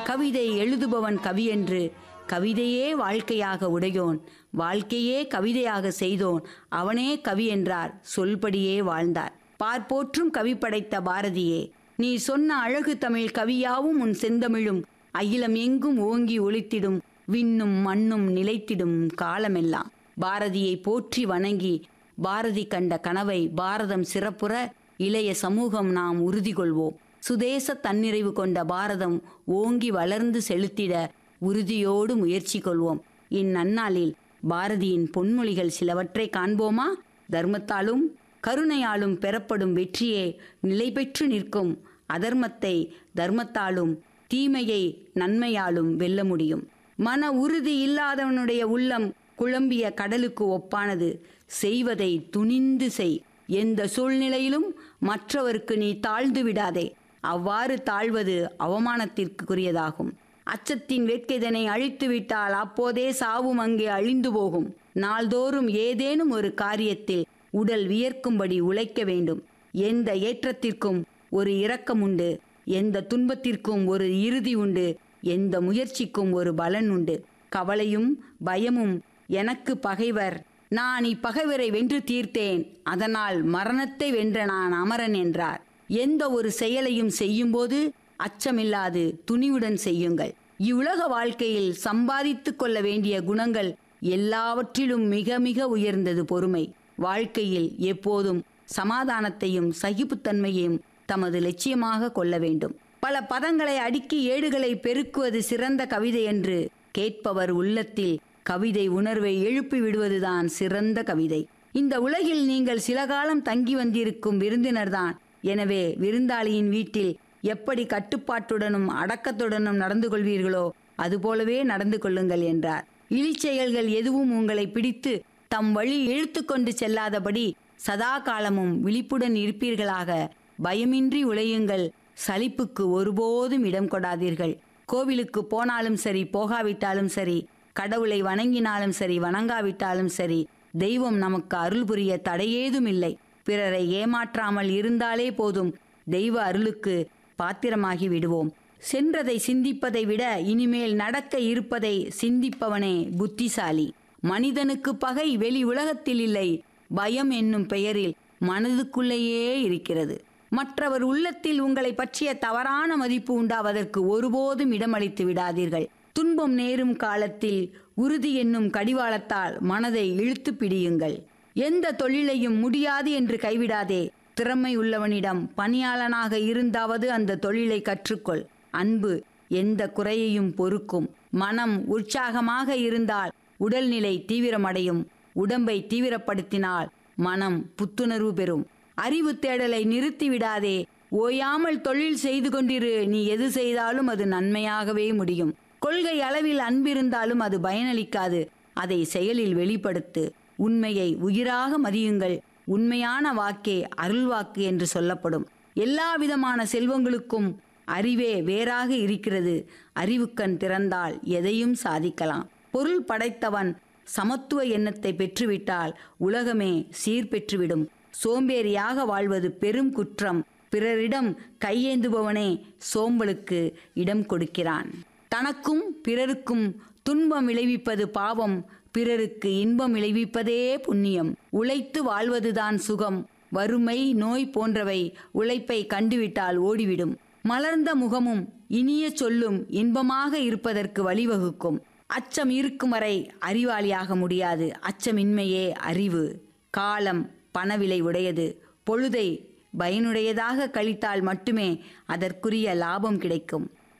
கவிதை எழுதுபவன் கவி என்று கவிதையே வாழ்க்கையாக உடையோன் வாழ்க்கையே கவிதையாக செய்தோன் அவனே கவி என்றார் சொல்படியே வாழ்ந்தார் பார்ப்போற்றும் கவி படைத்த பாரதியே நீ சொன்ன அழகு தமிழ் கவியாவும் உன் செந்தமிழும் அகிலம் எங்கும் ஓங்கி ஒளித்திடும் விண்ணும் மண்ணும் நிலைத்திடும் காலமெல்லாம் பாரதியை போற்றி வணங்கி பாரதி கண்ட கனவை பாரதம் சிறப்புற இளைய சமூகம் நாம் உறுதி கொள்வோம் சுதேச தன்னிறைவு கொண்ட பாரதம் ஓங்கி வளர்ந்து செலுத்திட உறுதியோடு முயற்சி கொள்வோம் இந்நன்னாளில் பாரதியின் பொன்மொழிகள் சிலவற்றை காண்போமா தர்மத்தாலும் கருணையாலும் பெறப்படும் வெற்றியே நிலை பெற்று நிற்கும் அதர்மத்தை தர்மத்தாலும் தீமையை நன்மையாலும் வெல்ல முடியும் மன உறுதி இல்லாதவனுடைய உள்ளம் குழம்பிய கடலுக்கு ஒப்பானது செய்வதை துணிந்து செய் எந்த சூழ்நிலையிலும் மற்றவருக்கு நீ தாழ்ந்து விடாதே அவ்வாறு தாழ்வது அவமானத்திற்குரியதாகும் அச்சத்தின் வேட்கைதனை அழித்துவிட்டால் அப்போதே சாவும் அங்கே அழிந்து போகும் நாள்தோறும் ஏதேனும் ஒரு காரியத்தில் உடல் வியர்க்கும்படி உழைக்க வேண்டும் எந்த ஏற்றத்திற்கும் ஒரு இரக்கம் உண்டு எந்த துன்பத்திற்கும் ஒரு இறுதி உண்டு எந்த முயற்சிக்கும் ஒரு பலன் உண்டு கவலையும் பயமும் எனக்கு பகைவர் நான் இப்பகைவரை வென்று தீர்த்தேன் அதனால் மரணத்தை வென்ற நான் அமரன் என்றார் எந்த ஒரு செயலையும் செய்யும்போது அச்சமில்லாது துணிவுடன் செய்யுங்கள் இவ்வுலக வாழ்க்கையில் சம்பாதித்துக் கொள்ள வேண்டிய குணங்கள் எல்லாவற்றிலும் மிக மிக உயர்ந்தது பொறுமை வாழ்க்கையில் எப்போதும் சமாதானத்தையும் சகிப்புத்தன்மையையும் தமது லட்சியமாக கொள்ள வேண்டும் பல பதங்களை அடுக்கி ஏடுகளை பெருக்குவது சிறந்த கவிதை என்று கேட்பவர் உள்ளத்தில் கவிதை உணர்வை எழுப்பி விடுவதுதான் சிறந்த கவிதை இந்த உலகில் நீங்கள் சில காலம் தங்கி வந்திருக்கும் விருந்தினர்தான் எனவே விருந்தாளியின் வீட்டில் எப்படி கட்டுப்பாட்டுடனும் அடக்கத்துடனும் நடந்து கொள்வீர்களோ அதுபோலவே நடந்து கொள்ளுங்கள் என்றார் இழிச்செயல்கள் எதுவும் உங்களை பிடித்து தம் வழி இழுத்து கொண்டு செல்லாதபடி சதா காலமும் விழிப்புடன் இருப்பீர்களாக பயமின்றி உழையுங்கள் சலிப்புக்கு ஒருபோதும் இடம் கொடாதீர்கள் கோவிலுக்கு போனாலும் சரி போகாவிட்டாலும் சரி கடவுளை வணங்கினாலும் சரி வணங்காவிட்டாலும் சரி தெய்வம் நமக்கு அருள் புரிய தடையேதும் இல்லை பிறரை ஏமாற்றாமல் இருந்தாலே போதும் தெய்வ அருளுக்கு பாத்திரமாகி விடுவோம் சென்றதை சிந்திப்பதை விட இனிமேல் நடக்க இருப்பதை சிந்திப்பவனே புத்திசாலி மனிதனுக்கு பகை வெளி உலகத்தில் இல்லை பயம் என்னும் பெயரில் மனதுக்குள்ளேயே இருக்கிறது மற்றவர் உள்ளத்தில் உங்களை பற்றிய தவறான மதிப்பு உண்டாவதற்கு ஒருபோதும் இடமளித்து விடாதீர்கள் துன்பம் நேரும் காலத்தில் உறுதி என்னும் கடிவாளத்தால் மனதை இழுத்து பிடியுங்கள் எந்த தொழிலையும் முடியாது என்று கைவிடாதே திறமை உள்ளவனிடம் பணியாளனாக இருந்தாவது அந்த தொழிலை கற்றுக்கொள் அன்பு எந்த குறையையும் பொறுக்கும் மனம் உற்சாகமாக இருந்தால் உடல்நிலை தீவிரமடையும் உடம்பை தீவிரப்படுத்தினால் மனம் புத்துணர்வு பெறும் அறிவு தேடலை நிறுத்திவிடாதே ஓயாமல் தொழில் செய்து கொண்டிரு நீ எது செய்தாலும் அது நன்மையாகவே முடியும் கொள்கை அளவில் அன்பிருந்தாலும் அது பயனளிக்காது அதை செயலில் வெளிப்படுத்து உண்மையை உயிராக மதியுங்கள் உண்மையான வாக்கே அருள்வாக்கு என்று சொல்லப்படும் எல்லா விதமான செல்வங்களுக்கும் அறிவே வேறாக இருக்கிறது அறிவுக்கண் திறந்தால் எதையும் சாதிக்கலாம் பொருள் படைத்தவன் சமத்துவ எண்ணத்தை பெற்றுவிட்டால் உலகமே சீர்பெற்றுவிடும் சோம்பேறியாக வாழ்வது பெரும் குற்றம் பிறரிடம் கையேந்துபவனே சோம்பலுக்கு இடம் கொடுக்கிறான் தனக்கும் பிறருக்கும் துன்பம் விளைவிப்பது பாவம் பிறருக்கு இன்பம் விளைவிப்பதே புண்ணியம் உழைத்து வாழ்வதுதான் சுகம் வறுமை நோய் போன்றவை உழைப்பை கண்டுவிட்டால் ஓடிவிடும் மலர்ந்த முகமும் இனிய சொல்லும் இன்பமாக இருப்பதற்கு வழிவகுக்கும் அச்சம் இருக்கும் வரை அறிவாளியாக முடியாது அச்சமின்மையே அறிவு காலம் பணவிலை உடையது பொழுதை பயனுடையதாக கழித்தால் மட்டுமே அதற்குரிய லாபம் கிடைக்கும்